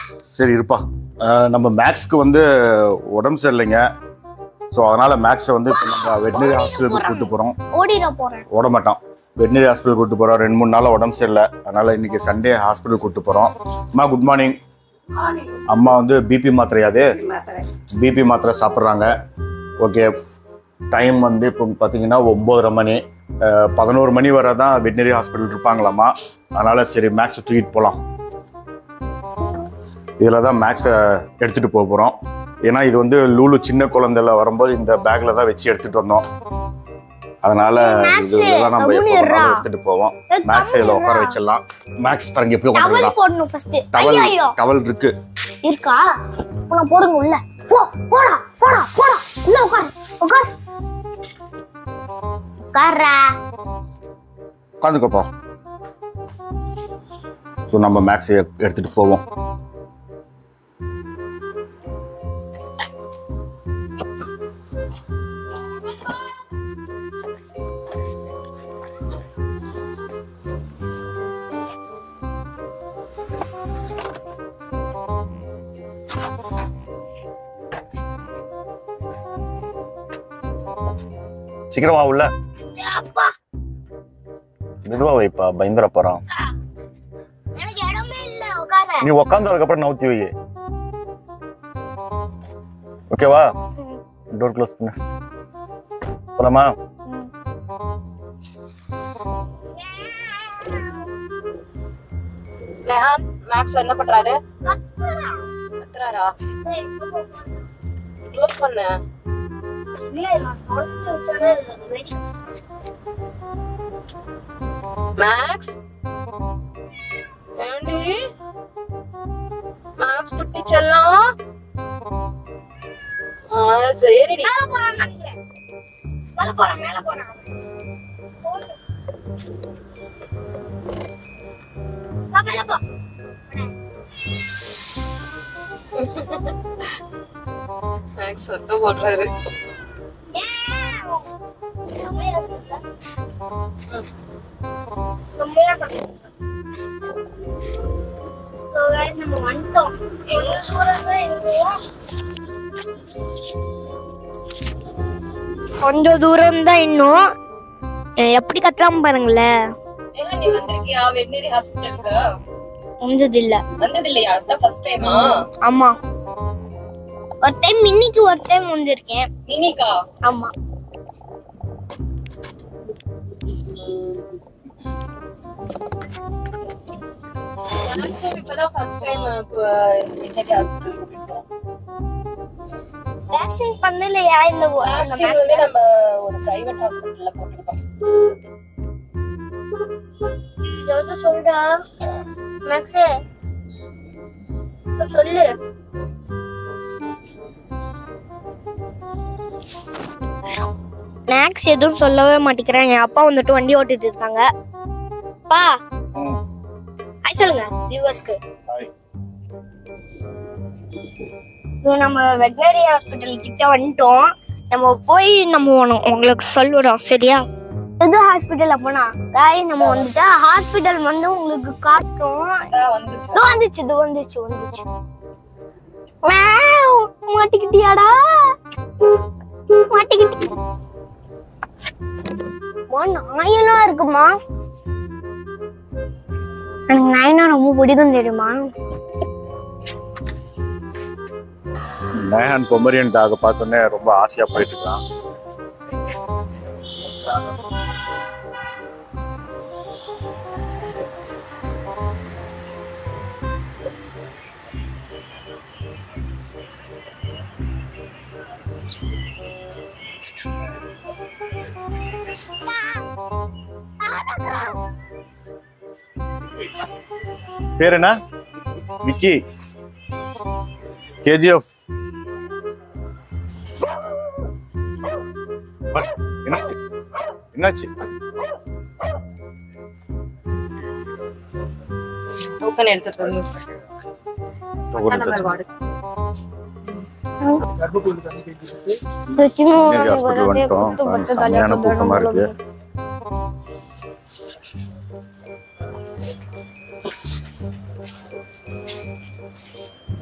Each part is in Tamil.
சரி இருப்பா அஹ் நம்ம மேக்ஸ்க்கு வந்து உடம்பு சரியில்லைங்க ஸோ அதனால மேக்ஸை வந்து இப்போ நம்ம வெட்டினரி ஹாஸ்பிட்டலுக்கு கூப்பிட்டு போகிறோம் ஓடிட போறேன் ஓட மாட்டோம் வெட்டினரி ஹாஸ்பிட்டல் கூப்பிட்டு போகிறோம் ரெண்டு மூணு நாளாக உடம்பு சரியில்லை அதனால இன்னைக்கு சண்டே ஹாஸ்பிட்டல் கூப்பிட்டு போகிறோம் அம்மா குட் மார்னிங் அம்மா வந்து பிபி மாத்திரையாது பிபி மாத்திரை சாப்பிட்றாங்க ஓகே டைம் வந்து இப்போ பார்த்தீங்கன்னா ஒம்போதரை மணி அஹ், பதினோரு மணி வரை தான் வெட்டினரி ஹாஸ்பிட்டல் இருப்பாங்களாமா அதனால சரி மேக்ஸை தூக்கிட்டு போகலாம் இதில் தான் மேக்ஸை எடுத்துகிட்டு போக போகிறோம் ஏன்னா இது வந்து லூலு சின்ன குழந்தைல வரும்போது இந்த பேக்கில் தான் வச்சு எடுத்துகிட்டு வந்தோம் அதனால இது தான் நம்ம எப்போ வேணாலும் எடுத்துகிட்டு போவோம் மேக்ஸ் இதில் உட்கார வச்சிடலாம் மேக்ஸ் பாருங்க எப்படி டவல் உட்காந்துருக்கலாம் போடணும் ஃபர்ஸ்ட் டவல் ஐயோ டவல் இருக்கு இருக்கா போனா போடுங்க உள்ள போ போடா போடா போடா உள்ள உட்காரு உட்காரு உட்கார்றா உட்காந்துக்கப்பா ஸோ நம்ம மேக்ஸ் எடுத்துட்டு போவோம் சீக்கிரமா உள்ள அப்பா மெதுவா வைப்பா பயந்துட போறான் எனக்கு இடமே இல்ல உட்கார நீ உட்காந்து அதுக்கப்புறம் நவுத்தி வை ஓகேவா டோர் க்ளோஸ் பண்ணு போலாமா ரெஹான் மேக்ஸ் என்ன பண்றாரு கத்துறாரா க்ளோஸ் பண்ணு மேக்ஸ் ஏண்டி மேக்ஸ் குட்டி செல்லம் ஆ, சரிடி மேல போறான்னு நினைக்கிறேன் மேல போறான் மேல போறான் வா, மேல போ மேக்ஸ் சத்தம் போடுறாரு நம்ம வந்துட்டோம் எங்க போறது கொஞ்சம் தூரம் தான் இன்னும் அஹ் எப்படி கத்தலாம் பாருங்களேன் ஏங்க நீ வந்திருக்கியா வெட்னரி ஹாஸ்பிட்டலுக்கு வந்தது இல்ல வந்தது இல்லையா அதான் ஃபர்ஸ்ட் டைமா ஆமா ஒரு டைம் இன்னைக்கு ஒரு டைம் வந்திருக்கேன் மினிக்கா ஆமா மேக்ஸும் இப்பதான் ஃபர்ஸ்ட் டைம் வெட்னரி ஹாஸ்பிட்டல் போயிருக்கோம் வேக்சின் பண்ணலையா இந்த ஒ- அந்த வேக்சின் வந்து நம்ம ஒரு பிரைவேட் ஹாஸ்பிட்டல்ல போட்டிருக்கோம் ஏதாவது சொல்றா மேக்ஸ் சொல்லு மேக்ஸ் எதுவும் சொல்லவே மாட்டேங்கிறாங்க என் அப்பா வந்துட்டு வண்டி ஓட்டிட்டு இருக்காங்க அப்பா ஹாய் சொல்லுங்க வியூவர்ஸ்க்கு Hi. இப்போ நம்ம வெட்டினரி ஹாஸ்பிட்டல் கிட்ட வந்துட்டோம் நம்ம போய் நம்ம உன- உங்களுக்கு சொல்லுறோம் சரியா எது ஹாஸ்பிட்டல்ல போனா காய் நம்ம வந்துட்டு ஹாஸ்பிட்டல் வந்து உங்களுக்கு காட்டுறோம் அதான் வந்துச்சு இதோ வந்துச்சு இது வந்துச்சு வந்துச்சு வாவ், மாட்டிக்கிட்டியாடா மாட்டிக்கிட்டி அம்மா, நாயெல்லாம் இருக்குமா எனக்கு நாய்னா ரொம்ப பிடிக்கும் தெரியுமா நேஹான் பொமரியன் டாக பார்த்தோன்னே ரொம்ப ஆசையா போயிட்டு இருக்கான் பேர் என்ன விக்கி கேஜிஎஃப் என்னாச்சு என்னாச்சு டோக்கன் எடுத்துட்டு வந்து நம்பர் வார்டு ஹாஸ்பிட்டல் வந்துட்டோம் பாருங்க, செம்மையான கூட்டமா இருக்கு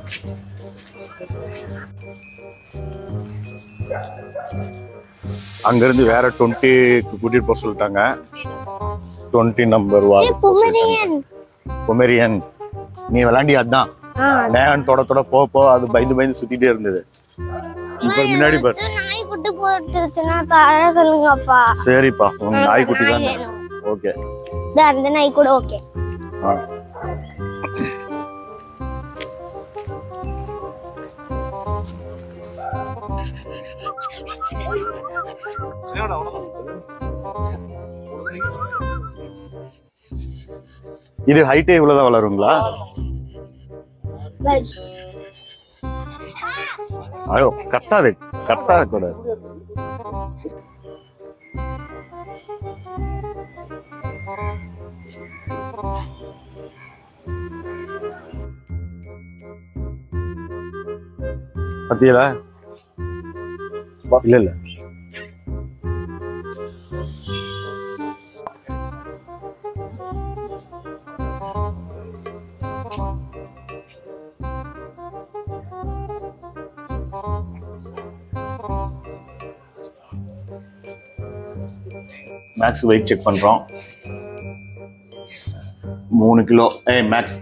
அங்கிருந்து வேற டுவெண்ட்டிக்கு கூட்டிட்டு போக சொல்லிட்டாங்க டுவெண்ட்டி நம்பர் வா பொமரியன் பொமெரியன் நீ விளாண்டி அதான் ஆ நேன் தொட தொட போ போ அது பயந்து பயந்து சுத்திட்டே இருந்தது இப்ப முன்னாடி பாரு நாய் குட்டி போட்டுச்சுன்னா தர சொல்லுங்கப்பா சரிப்பா உன் நாய்க்குட்டி தான் வேணும். ஓகே இதோ அந்த நாய் கூட ஓகே இது ஹைட்டே இவ்வளவுதான் வளருங்களா ஐயோ கத்தாது கத்தாத கூட பத்தியலா இல்ல இல்ல மேக்ஸ் வெயிட் செக் பண்றோம் மூணு கிலோ ஏய் மேக்ஸ்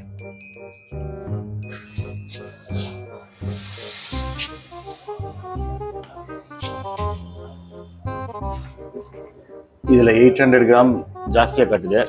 இதுல எயிட் ஹண்ட்ரட் கிராம் ஜாஸ்தியா கட்டுது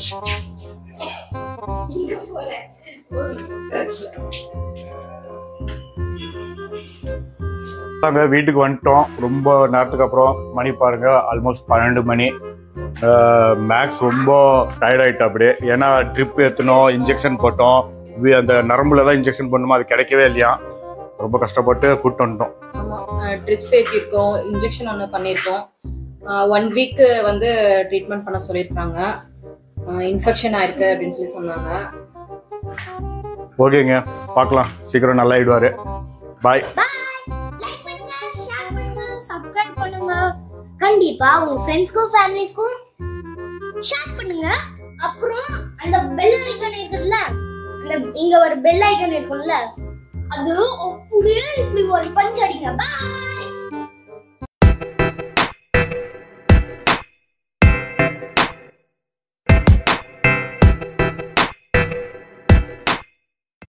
நாங்க வீட்டுக்கு வந்துட்டோம் ரொம்ப நேரத்துக்கு அப்புறம் மணி பாருங்க ஆல்மோஸ்ட் பன்னெண்டு மணி மேக்ஸ் ரொம்ப டயர்ட் ஆயிட்டா அப்படியே ஏன்னா ட்ரிப் ஏற்றணும் இன்ஜெக்ஷன் போட்டோம் வி- அந்த நரம்புல தான் இன்ஜெக்ஷன் பண்ணுமோ அது கிடைக்கவே இல்லையா ரொம்ப கஷ்டப்பட்டு கூட்டு வந்துட்டோம் ஆமா ட்ரிப்ஸ் ஏற்றிருக்கோம் இன்ஜெக்ஷன் ஒன்று பண்ணியிருக்கோம் ஒன் வீக் வந்து ட்ரீட்மெண்ட் பண்ண சொல்லியிருக்காங்க இன்ஃபெக்ஷன் ஆயிருக்கு அப்படின்னு சொல்லி சொன்னாங்க ஓகேங்க பார்க்கலாம் சீக்கிரம் நல்லா ஆயிடுவாரு பாய் லைக் பண்ணுங்க ஷேர் பண்ணுங்க சப்ஸ்கிரைப் பண்ணுங்க கண்டிப்பா உங்க ஃப்ரெண்ட்ஸ்க்கும் ஃபேமிலிஸ்க்கும் ஷேர் பண்ணுங்க அப்புறம் அந்த பெல் ஐகான் இருக்குதுல்ல அந்த இங்க ஒரு பெல் ஐகான் இருக்கும்ல அது அப்படியே இப்படி ஒரு பஞ்ச் அடிங்க பாய்